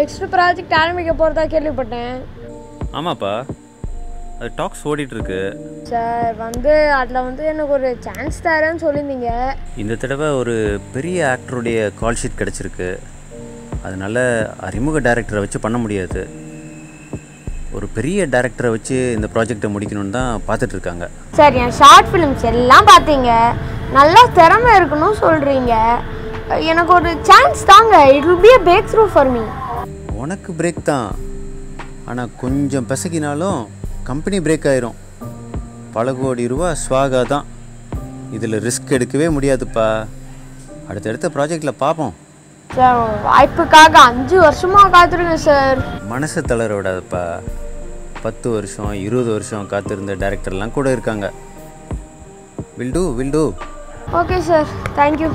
Next project ஆரம்பிக்க போகிறதா கேள்விப்பட்டேன் ஆமாப்பா அது டாக்ஸ் ஓடிட்டுருக்கு சார் வந்து அதில் வந்து எனக்கு ஒரு சான்ஸ் தரேன்னு சொல்லியிருந்தீங்க இந்த தடவை ஒரு பெரிய ஆக்டருடைய கால் ஷீட் கிடச்சிருக்கு அதனால் அறிமுக டைரக்டரை வச்சு பண்ண முடியாது ஒரு பெரிய டைரக்டரை வச்சு இந்த ப்ராஜெக்டை முடிக்கணும்னு தான் பார்த்துட்டு இருக்காங்க சார் என் ஷார்ட் ஃபிலிம்ஸ் எல்லாம் பார்த்தீங்க நல்லா திறமை இருக்கணும் சொல்கிறீங்க எனக்கு ஒரு சான்ஸ் தாங்க it will be a breakthrough for me உனக்கு பிரேக் தான் ஆனால் கொஞ்சம் பிசகினாலும் கம்பெனி பிரேக் ஆயிரும் பல கோடி ரூபா ஸ்வாகா தான் இதில் ரிஸ்க் எடுக்கவே முடியாதுப்பா அடுத்தடுத்த ப்ராஜெக்டில் பார்ப்போம் சார் வாய்ப்புக்காக அஞ்சு வருஷமாக காத்திருக்கேன் சார் மனசை தளர விடாதப்பா பத்து வருஷம் இருபது வருஷம் காத்திருந்த டேரக்டர்லாம் கூட இருக்காங்க will do will do okay sir thank you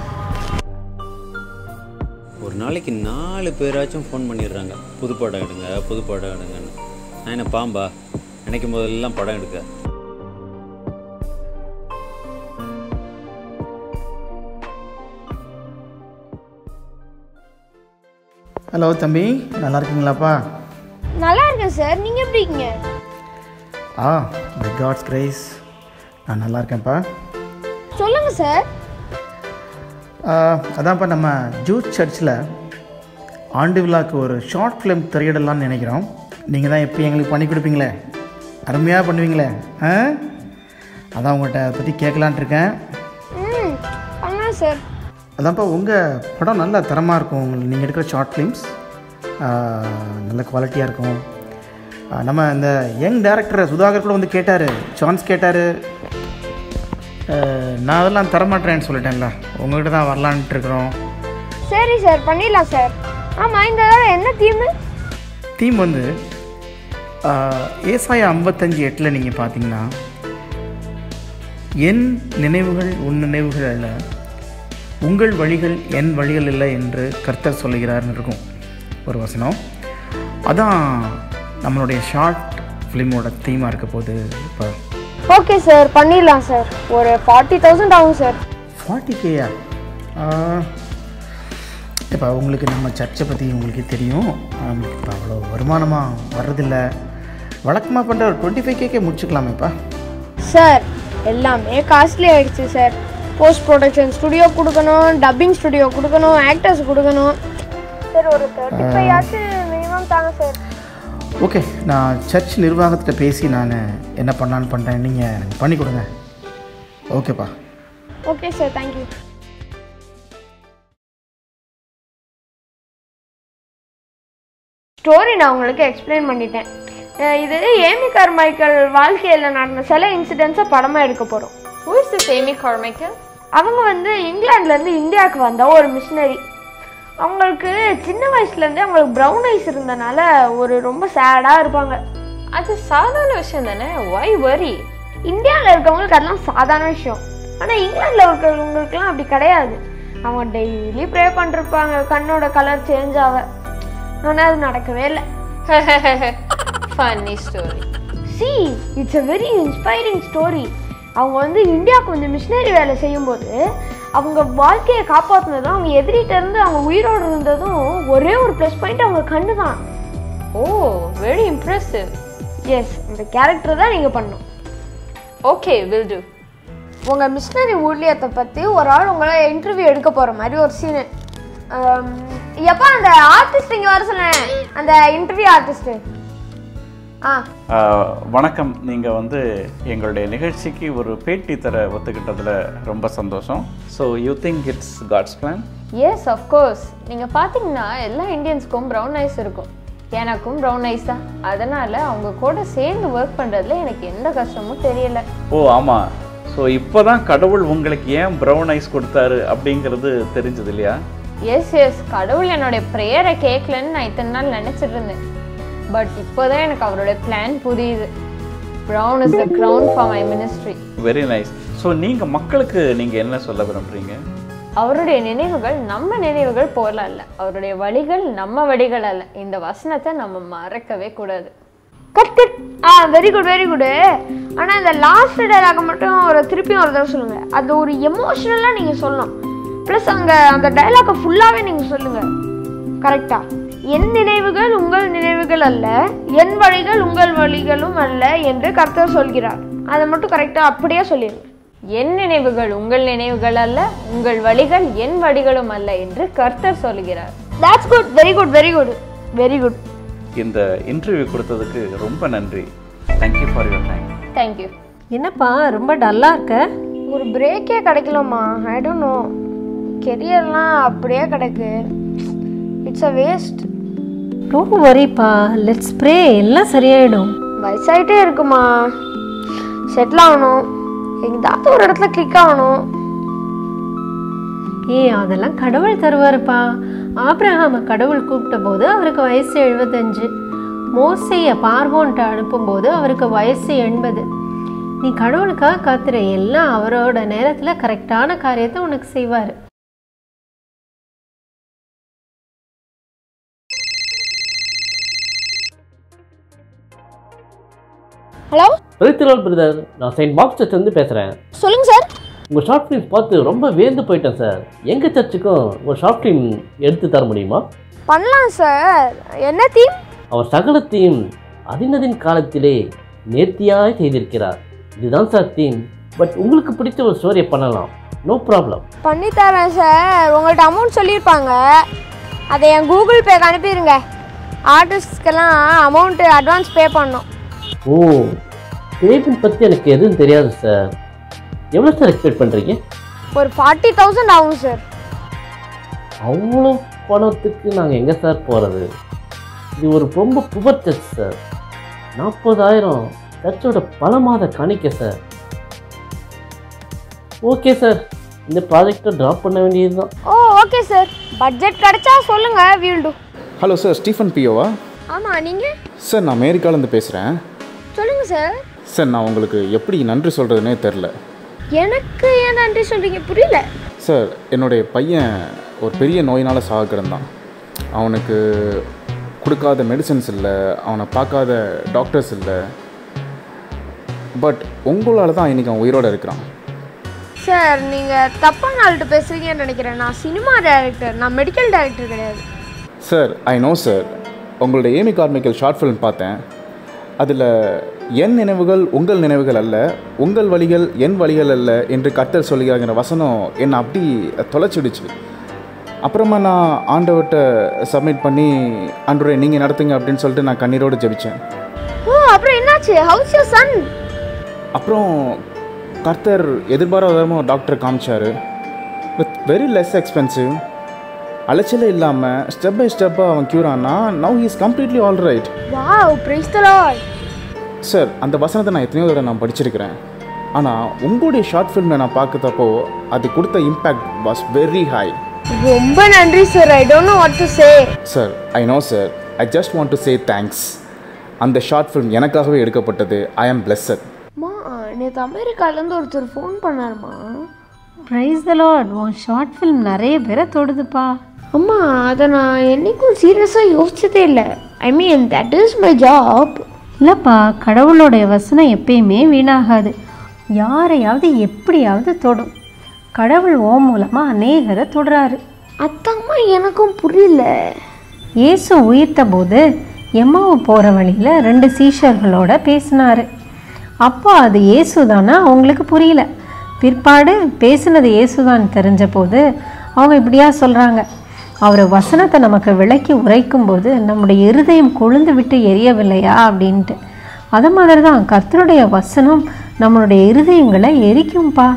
ஒரு நாளைக்கு நாலு பேராச்சும் ஃபோன் பண்ணிடுறாங்க புது படம் எடுங்க புது படம் எடுங்கன்னு நான் என்ன பாம்பா நினைக்கும் போதெல்லாம் படம் எடுக்க ஹலோ தம்பி நல்லா இருக்கீங்களாப்பா நல்லா இருக்கேன் சார் நீங்கள் எப்படி இருக்கீங்க ஆ தி காட்ஸ் கிரேஸ் நான் நல்லா இருக்கேன்ப்பா சொல்லுங்கள் சார் ஆ, அதான்ப்பா நம்ம ஜூத் சர்ச்சில் ஆண்டு விழாக்கு ஒரு ஷார்ட் ஃபிலிம் திரையிடலாம்னு நினைக்கிறோம் நீங்கள் தான் எப்போ எங்களுக்கு பண்ணி கொடுப்பீங்களே அருமையாக பண்ணுவீங்களே ஆ அதான் உங்கள்கிட்ட அதை பற்றி கேட்கலான்ட்டு இருக்கேன் ம் பண்ணலாம் சார் அதான்ப்பா உங்கள் படம் நல்ல தரமாக இருக்கும் உங்களுக்கு நீங்கள் எடுக்கிற ஷார்ட் ஃபிலிம்ஸ் நல்ல குவாலிட்டியாக இருக்கும் ஆ, நம்ம இந்த யங் டேரக்டர் சுதாகர் கூட வந்து கேட்டார் சான்ஸ் கேட்டார் நான் அதெல்லாம் தரமாட்டேன்னு சொல்லிட்டேன்ல உங்கள்கிட்ட தான் வரலான்ட்டு இருக்கிறோம் சரி சார் பண்ணிடலாம் சார் ஆமாம் இந்த தடவை என்ன தீமு தீம் வந்து ஆ, ஏசாயா ஐம்பத்தஞ்சு எட்டில் நீங்கள் பார்த்தீங்கன்னா என் நினைவுகள் உன் நினைவுகள் அல்ல உங்கள் வழிகள் என் வழிகள் இல்லை என்று கர்த்தர் சொல்லுகிறார்னு இருக்கும் ஒரு வசனம் அதான் நம்மளுடைய ஷார்ட் ஃபிலிமோட தீமாக இருக்க போகுது இப்போ ஓகே சார் பண்ணிடலாம் சார் ஒரு ஃபார்ட்டி தௌசண்ட் ஆகும் சார் ஃபார்ட்டி கேயா இப்போ உங்களுக்கு நம்ம சர்ச்சை பற்றி உங்களுக்கு தெரியும் நம்மளுக்கு இப்போ அவ்வளோ வருமானமாக வர்றதில்ல வழக்கமாக பண்ணுற ஒரு டுவெண்ட்டி ஃபைவ் கேக்கே முடிச்சுக்கலாமேப்பா சார் எல்லாமே காஸ்ட்லி ஆயிடுச்சு சார் போஸ்ட் ப்ரொடக்ஷன் ஸ்டுடியோ கொடுக்கணும் டப்பிங் ஸ்டுடியோ கொடுக்கணும் ஆக்டர்ஸ் கொடுக்கணும் சார் ஒரு தேர்ட்டி ஃபைவ் ஆச்சு மினிமம் தாங்க சார் ஓகே நான் சர்ச் நிர்வாகத்திட்ட பேசி நான் என்ன பண்ணலான்னு பண்ணுறேன் நீங்கள் எனக்கு பண்ணி கொடுங்க ஓகேப்பா ஓகே சார் தேங்க்யூ ஸ்டோரி நான் உங்களுக்கு எக்ஸ்பிளைன் பண்ணிட்டேன் அஹ் இது ஏமி கார்மைக்கல் வாழ்க்கையில் நடந்த சில இன்சிடென்ட்ஸை படமாக எடுக்க போகிறோம் Who is this Amy Carmichael? அவங்க வந்து இங்கிலாந்துலேருந்து இந்தியாவுக்கு வந்த ஒரு மிஷினரி அவங்களுக்கு சின்ன வயசுலேருந்தே அவங்களுக்கு ப்ரௌன் ஐஸ் இருந்தனால ஒரு ரொம்ப சேடாக இருப்பாங்க அது சாதாரண விஷயம் தானே ஒய் வரி இந்தியாவில் இருக்கவங்களுக்கு அதெல்லாம் சாதாரண விஷயம் ஆனால் இங்கிலாந்தில் இருக்கிறவங்களுக்குலாம் அப்படி கிடையாது அவங்க டெய்லி ப்ரே பண்ணிருப்பாங்க கண்ணோட கலர் சேஞ்ச் ஆக ஆனால் அது நடக்கவே இல்லை funny story see it's a very inspiring story அவங்க வந்து இந்தியாவுக்கு வந்து மிஷினரி வேலை செய்யும்போது அவங்க வாழ்க்கையை காப்பாற்றினதும் அவங்க எதிரிட்ட இருந்து அவங்க உயிரோடு இருந்ததும் ஒரே ஒரு ப்ளஸ் பாயிண்ட் அவங்க கண்ணு தான் ஓ வெரி இம்ப்ரெசிவ் எஸ் இந்த கேரக்டர் தான் நீங்கள் பண்ணணும் ஓகே வில் டூ உங்கள் மிஷினரி ஊழியத்தை பற்றி ஒரு ஆள் உங்களை இன்டர்வியூ எடுக்க போகிற மாதிரி ஒரு சீனு எப்போ அந்த ஆர்டிஸ்ட் இங்கே வர சொன்னேன் அந்த இன்டர்வியூ ஆர்டிஸ்ட்டு ஆ ஆஹ் வணக்கம் நீங்கள் வந்து எங்களுடைய நிகழ்ச்சிக்கு ஒரு பேட்டி தர ஒத்துக்கிட்டதில் ரொம்ப சந்தோஷம் so you think it's God's plan yes of course நீங்கள் பார்த்தீங்கன்னா எல்லா இந்தியன்ஸ்க்கும் ப்ரௌன் ஐஸ் இருக்கும் எனக்கும் ப்ரௌன் ஐஸ் தான் அதனால் அவங்க கூட சேர்ந்து ஒர்க் பண்ணுறதுல எனக்கு எந்த கஷ்டமும் தெரியல ஓ ஆமாம் ஸோ இப்போ தான் கடவுள் உங்களுக்கு ஏன் ப்ரௌன் ஐஸ் கொடுத்தாரு அப்படிங்கிறது தெரிஞ்சது இல்லையா எஸ் எஸ் கடவுள் என்னுடைய ப்ரேயரை கேட்கலன்னு நான் இத்தனை நாள் நினச்சிட்டு இருந்தேன் பட் இப்போதான் எனக்கு அவரோட பிளான் புரியுது brown is the crown for my ministry very nice so நீங்கள் மக்களுக்கு நீங்கள் என்ன சொல்ல விரும்புகிறீங்க அவருடைய நினைவுகள் நம்ம நினைவுகள் போல அல்ல அவருடைய வழிகள் நம்ம வழிகள் அல்ல இந்த வசனத்தை நம்ம மறக்கவே கூடாது cut cut ah very good very good ஆனால் இந்த லாஸ்ட் டைலாக மட்டும் ஒரு திருப்பியும் ஒரு தடவை சொல்லுங்கள் அது ஒரு எமோஷ்னலாக நீங்கள் சொல்லணும் ப்ளஸ் அங்கே அந்த டைலாக்கை ஃபுல்லாகவே நீங்கள் சொல்லுங்கள் கரெக்டா என் நினைவுகள் உங்கள் நினைவுகள் அல்ல என் வழிகள் உங்கள் வழிகளும் அல்ல என்று கர்த்தர் சொல்கிறார் அதை மட்டும் கரெக்டாக அப்படியே சொல்லிடுங்க என் நினைவுகள் உங்கள் நினைவுகள் அல்ல உங்கள் வழிகள் என் வழிகளும் அல்ல என்று கர்த்தர் சொல்கிறார் that's good very good very good very good இந்த இன்டர்வியூ கொடுத்ததுக்கு ரொம்ப நன்றி thank you for your time thank you என்னப்பா ரொம்ப டல்லா இருக்க ஒரு பிரேக்கே கிடைக்கலம்மா ஐ டோன்ட் நோ கெரியர்லாம் அப்படியே கிடக்கு இட்ஸ் அ வேஸ்ட் டோன்ட் வரிப்பா லெட்ஸ் ப்ரே எல்லாம் சரியாயிடும் வயசாயிட்டே இருக்குமா செட்டில் ஆகணும் எங்கேயாவது ஒரு இடத்துல கிளிக் ஆகணும் ஏய் அதெல்லாம் கடவுள் தருவாருப்பா ஆபிரகாம கடவுள் கூப்பிட்ட போது அவருக்கு வயசு எழுபத்தஞ்சு மோசைய பார்வோன்ட்டு அனுப்பும்போது அவருக்கு வயசு எண்பது நீ கடவுளுக்காக காத்துற எல்லாம் அவரோட நேரத்துல கரெக்டான காரியத்தை உனக்கு செய்வாரு ஹலோ ரித்திரோல் பிரதர் நான் செயின்ட் பாக்ஸ் சர்ச் வந்து பேசுகிறேன் சொல்லுங்க சார் உங்கள் ஷார்ட் ஃபிலிம்ஸ் பார்த்து ரொம்ப வியந்து போயிட்டேன் சார் எங்கள் சர்ச்சுக்கும் ஒரு ஷார்ட் ஃபிலிம் எடுத்து தர முடியுமா பண்ணலாம் சார் என்ன தீம் அவர் சகலத்தையும் அதினதின் காலத்திலே நேர்த்தியாய் செய்திருக்கிறார் இதுதான் சார் தீம் பட் உங்களுக்கு பிடிச்ச ஒரு ஸ்டோரியை பண்ணலாம் நோ ப்ராப்ளம் பண்ணி தரேன் சார் உங்கள்கிட்ட அமௌண்ட் சொல்லியிருப்பாங்க அதை என் கூகுள் பேக்கு அனுப்பிடுங்க ஆர்டிஸ்ட்க்கெல்லாம் அமௌண்ட்டு அட்வான்ஸ் பே பண்ணோம் ஓ பேமெண்ட் பற்றி எனக்கு எதுவும் தெரியாது சார் எவ்வளோ சார் எக்ஸ்பெக்ட் பண்ணுறீங்க ஒரு ஃபார்ட்டி தௌசண்ட் ஆகும் சார் அவ்வளோ பணத்துக்கு நாங்கள் எங்கே சார் போகிறது இது ஒரு ரொம்ப புவர் சர்ச் சார் நாற்பதாயிரம் சர்ச்சோட பல மாத காணிக்க சார் ஓகே சார் இந்த ப்ராஜெக்டை ட்ராப் பண்ண வேண்டியது தான் ஓ ஓகே சார் பட்ஜெட் கிடைச்சா சொல்லுங்க will do hello sir Stephen பியோவா ஆமாம் நீங்கள் சார் நான் அமெரிக்காலேருந்து பேசுகிறேன் சொல்லுங்க சார் சார் நான் உங்களுக்கு எப்படி நன்றி சொல்கிறதுனே தெரில எனக்கு ஏன் நன்றி சொல்கிறீங்க புரியல சார் என்னுடைய பையன் ஒரு பெரிய நோயினால் சாக கிடந்தான் அவனுக்கு கொடுக்காத மெடிசன்ஸ் இல்லை அவனை பார்க்காத டாக்டர்ஸ் இல்லை பட் உங்களால் தான் இன்றைக்கி அவன் உயிரோடு இருக்கிறான் சார் நீங்கள் தப்பான ஆள்கிட்ட பேசுகிறீங்கன்னு நினைக்கிறேன் நான் சினிமா டைரக்டர் நான் மெடிக்கல் டைரக்டர் கிடையாது சார் ஐ நோ சார் உங்களுடைய ஏமி கார்மிக்கல் ஷார்ட் ஃபிலிம் பார்த்தேன் அதில் என் நினைவுகள் உங்கள் நினைவுகள் அல்ல உங்கள் வழிகள் என் வழிகள் அல்ல என்று கர்த்தர் சொல்லுகிறாங்கிற வசனம் என்னை அப்படி தொலைச்சிடுச்சு அப்புறமா நான் ஆண்டவர்கிட்ட சப்மிட் பண்ணி ஆண்டவரே நீங்கள் நடத்துங்க அப்படின்னு சொல்லிட்டு நான் கண்ணீரோடு ஜெபிச்சேன் ஓ அப்புறம் என்னாச்சு ஹவுஸ் யோர் சன் அப்புறம் கர்த்தர் எதிர்பாராத விதமாக ஒரு டாக்டர் காமிச்சார் வித் வெரி லெஸ் எக்ஸ்பென்சிவ் அலைச்சலே இல்லாமல் ஸ்டெப் பை ஸ்டெப்பாக அவன் க்யூர் ஆனா now is completely all right wow praise the Lord sir அந்த வசனத்தை நான் எத்தனையோ தடவை நான் படிச்சிருக்கிறேன் ஆனால் உங்களுடைய ஷார்ட் ஃபிலிமில் நான் பார்க்கறப்போ அது கொடுத்த இம்பேக்ட் வாஸ் வெரி ஹை ரொம்ப நன்றி sir I don't know what to say sir I know sir I just want to say thanks அந்த ஷார்ட் ஃபிலிம் எனக்காகவே எடுக்கப்பட்டது ஐ ஆம் பிளெஸ்ஸட் அம்மா நேற்று அமெரிக்காலேருந்து ஒருத்தர் ஃபோன் பண்ணாருமா ப்ரைஸ் த லார்ட் உன் ஷார்ட் ஃபிலிம் நிறைய பேரை தொடுதுப்பா அம்மா அதை நான் என்றைக்கும் சீரியஸாக யோசிச்சதே இல்லை I mean that is my job இல்லைப்பா கடவுளோடைய வசனம் எப்பயுமே வீணாகாது யாரையாவது எப்படியாவது தொடும் கடவுள் ஓ மூலமாக அநேகரை தொடுறாரு அத்தாம்மா எனக்கும் புரியல இயேசு உயிர்த்த போது எம்மாவு போகிற வழியில் ரெண்டு சீஷர்களோட பேசினாரு அப்போ அது இயேசுதானா அவங்களுக்கு புரியல பிற்பாடு பேசுனது இயேசுதான் தெரிஞ்ச போது அவங்க இப்படியா சொல்கிறாங்க அவர் வசனத்தை நமக்கு விளக்கி உரைக்கும்போது நம்முடைய இருதயம் கொழுந்து விட்டு எரியவில்லையா அப்படின்ட்டு அது மாதிரி தான் கர்த்தருடைய வசனம் நம்மளுடைய இருதயங்களை எரிக்கும்பா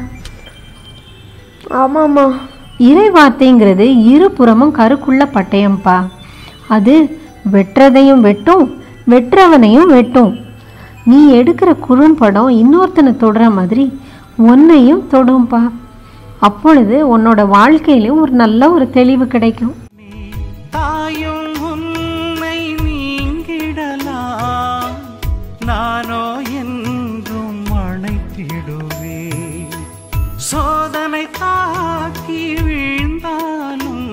ஆமாம்மா இறை வார்த்தைங்கிறது இருபுறமும் கருக்குள்ள பட்டயம்பா அது வெட்டுறதையும் வெட்டும் வெட்டுறவனையும் வெட்டும் நீ எடுக்கிற குறும்படம் இன்னொருத்தனை தொடுற மாதிரி உன்னையும் தொடும்பா அப்பொழுது உன்னோட வாழ்க்கையிலும் ஒரு நல்ல ஒரு தெளிவு கிடைக்கும் தாயும் உன்னை நீங்கிடலாம் நானோ என்றும் அணைத்திடுவேன் சோதனை தாக்கி வீழ்ந்தாலும்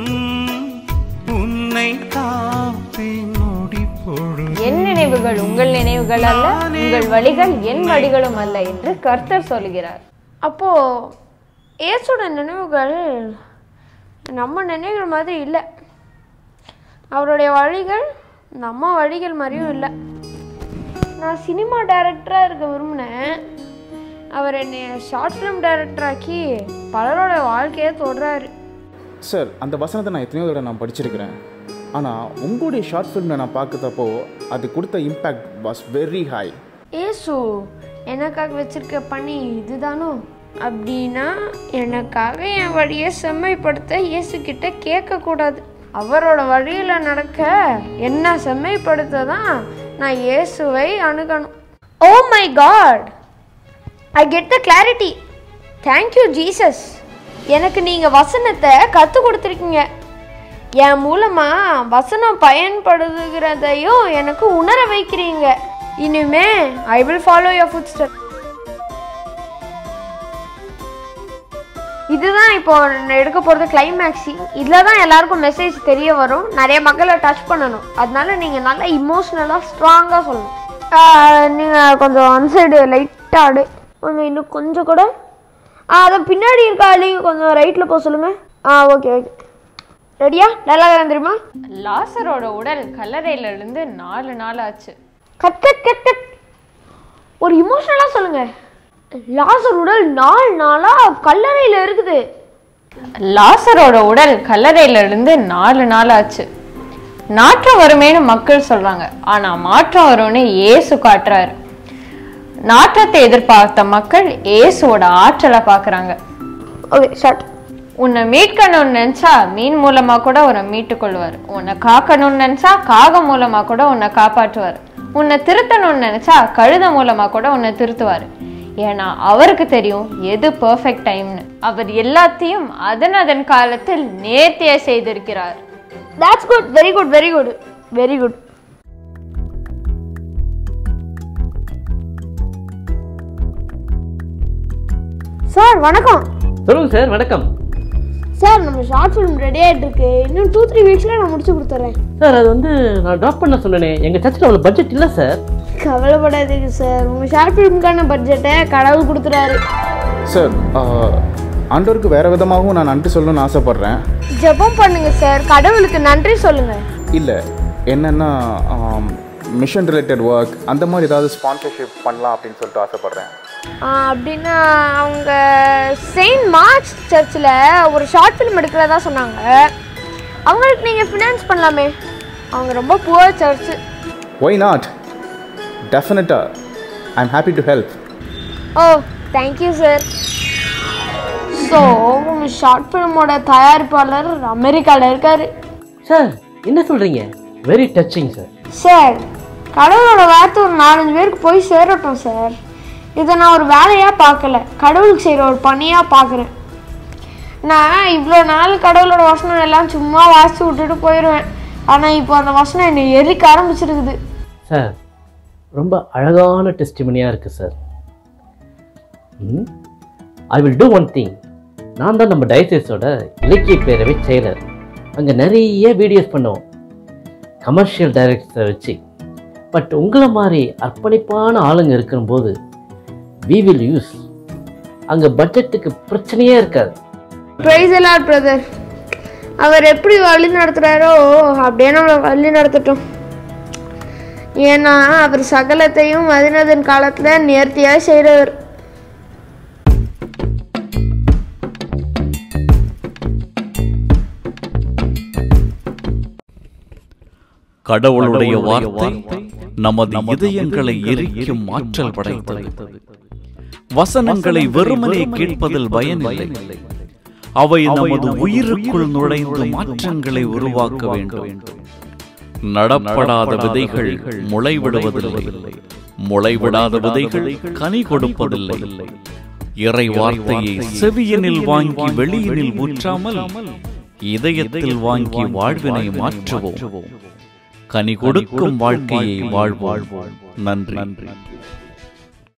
உன்னை காப்பேன் நொடி பொழுது என் நினைவுகள் உங்கள் நினைவுகள் அல்ல உங்கள் வழிகள் என் வழிகளும் அல்ல என்று கர்த்தர் சொல்கிறார் அப்போது ஏசோட நினைவுகள் நம்ம நினைவுகள் மாதிரி இல்லை அவருடைய வழிகள் நம்ம வழிகள் மாதிரியும் இல்லை நான் சினிமா டைரக்டராக இருக்க விரும்பினேன் அவர் என்னை ஷார்ட் ஃபிலிம் டைரக்டராக்கி பலரோட வாழ்க்கையை தொடுறாரு சார் அந்த வசனத்தை நான் எத்தனையோ தடவை நான் படிச்சிருக்கிறேன் ஆனால் உங்களுடைய ஷார்ட் ஃபிலிமில் நான் பார்க்குறப்போ அது கொடுத்த impact was very high Yesu எனக்காக வச்சிருக்க பணி இதுதானோ அப்படின்னா எனக்காக என் வழியை செம்மைப்படுத்த இயேசு கிட்ட கேட்கக்கூடாது அவரோட வழியில் நடக்க என்ன செம்மைப்படுத்த தான் நான் இயேசுவை அணுகணும் oh my God I get the clarity thank you Jesus எனக்கு நீங்கள் வசனத்தை கற்றுக் கொடுத்துருக்கீங்க என் மூலமாக வசனம் பயன்படுதுகிறதையும் எனக்கு உணர வைக்கிறீங்க இனிமே I will follow your footstep இதுதான் இப்போ நான் எடுக்க போகிறது கிளைமேக்ஸி இதில் தான் எல்லாருக்கும் மெசேஜ் தெரிய வரும் நிறைய மக்களை டச் பண்ணணும் அதனால நீங்கள் நல்லா இமோஷ்னலாக ஸ்ட்ராங்காக சொல்லணும் நீங்கள் கொஞ்சம் அன் சைடு லைட்டாக ஆடு கொஞ்சம் இன்னும் கொஞ்சம் கூட ஆ அதை பின்னாடி இருக்க ஆளையும் கொஞ்சம் ரைட்டில் போக சொல்லுங்கள் ஆ ஓகே ஓகே ரெடியா நல்லா தெரியுமா லாசரோட உடல் கல்லறையில இருந்து நாலு நாள் ஆச்சு கட் கட் கட் கட் ஒரு இமோஷனலாக சொல்லுங்க லாசர் உடல் நாலு நாளா கல்லறையில் இருக்குது லாசரோட உடல் கல்லறையில இருந்து நாலு நாள் ஆச்சு நாற்றம் வருமேன்னு மக்கள் சொல்றாங்க ஆனா மாற்றம் வரும்னு இயேசு காட்டுறாரு நாற்றத்தை எதிர்பார்த்த மக்கள் இயேசுவோட ஆற்றலை பார்க்கறாங்க ஓகே ஷார்ட் உன்னை மீட்கணும்னு நினைச்சா மீன் மூலமா கூட உன்னை மீட்டுக் கொள்வார் உன்னை காக்கணும்னு நினைச்சா காகம் மூலமா கூட உன்னை காப்பாற்றுவார் உன்னை திருத்தணும்னு நினைச்சா கழுத மூலமா கூட உன்னை திருத்துவார் ஏன்னா அவருக்கு தெரியும் எது பெர்ஃபெக்ட் டைம்னு அவர் எல்லாத்தையும் அதன் அதன் காலத்தில் நேர்த்தியா செய்திருக்கிறார் that's good very good very good very good sir வணக்கம் சொல்லுங்க சார் வணக்கம் சார் நம்ம ஷார்ட் ஃபிலிம் ரெடி ஆகிட்டு இருக்கு இன்னும் டூ த்ரீ வீக்ஸில் நான் முடிச்சு கொடுத்துட்றேன் சார் அது வந்து நான் ட்ராப் பண்ண சொன்னேனே எங்கள் சர்ச்சில் அவ்வளோ பட்ஜெட் இல்லை சார் கவலைப்படாதீங்க சார் உங்கள் ஷார்ட் ஃபிலிமுக்கான பட்ஜெட்டை கடவுள் கொடுத்துறாரு சார் ஆண்டவருக்கு வேறு விதமாகவும் நான் நன்றி சொல்லணும்னு ஆசைப்பட்றேன் ஜெபம் பண்ணுங்க சார் கடவுளுக்கு நன்றி சொல்லுங்க இல்லை என்னென்னா மிஷன் ரிலேட்டட் ஒர்க் அந்த மாதிரி ஏதாவது ஸ்பான்சர்ஷிப் பண்ணலாம் அப்படின்னு சொல்லிட்டு ஆசைப்பட்றேன் ஆ, அப்படின்னா அவங்க செயின்ட் மார்க்ஸ் சர்ச்சில் ஒரு ஷார்ட் ஃபிலிம் எடுக்கிறதா சொன்னாங்க அவங்களுக்கு நீங்கள் ஃபினான்ஸ் பண்ணலாமே அவங்க ரொம்ப புவர் சர்ச்சு ஒய் நாட் டெஃபினட்டாக I am happy to help oh thank you sir so உங்கள் ஷார்ட் ஃபிலிமோட தயாரிப்பாளர் அமெரிக்காவில் இருக்கார் சார் என்ன சொல்கிறீங்க வெரி டச்சிங் சார் சார் கடவுளோட வார்த்தை ஒரு நாலஞ்சு பேருக்கு போய் சேரட்டும் சார் இதை நான் ஒரு வேலையாக பார்க்கல கடவுளுக்கு செய்கிற ஒரு பணியாக பார்க்குறேன் நான் இவ்வளோ நாள் கடவுளோட வசனம் எல்லாம் சும்மா வாசித்து விட்டுட்டு போயிடுவேன் ஆனால் இப்போ அந்த வசனம் என்னை எரிக்க ஆரம்பிச்சிருக்குது சார் ரொம்ப அழகான டெஸ்டிமனியாக இருக்குது sir I will do one thing நான் தான் நம்ம டயசிஸோட இலக்கிய பேரவை செயலர் அங்கே நிறைய வீடியோஸ் பண்ணுவோம் கமர்ஷியல் டைரக்டரை வச்சு பட் உங்களை மாதிரி அர்ப்பணிப்பான ஆளுங்க இருக்கும்போது வி வில் யூஸ் அங்கே பட்ஜெட்டுக்கு பிரச்சனையே இருக்காது ப்ரைஸ் எல்லாம் பிரதர் அவர் எப்படி வழி நடத்துகிறாரோ அப்படியே நம்மளை வழி நடத்தட்டும் ஏன்னா அவர் சகலத்தையும் மதினதன் காலத்தில் நேர்த்தியாக செய்கிறவர் கடவுளுடைய வார்த்தை நமது இதயங்களை எரிக்கும் ஆற்றல் படைத்தது வசனங்களை வெறுமனே கேட்பதில் பயனில்லை அவை நமது உயிருக்குள் நுழைந்து மாற்றங்களை உருவாக்க வேண்டும் நடப்படாத விதைகள் முளைவிடுவதில்லை முளைவிடாத விதைகள் கனி கொடுப்பதில்லை இறை வார்த்தையை செவியனில் வாங்கி வெளியினில் ஊற்றாமல் இதயத்தில் வாங்கி வாழ்வினை மாற்றுவோம் கனி கொடுக்கும் வாழ்க்கையை வாழ்வோம் நன்றி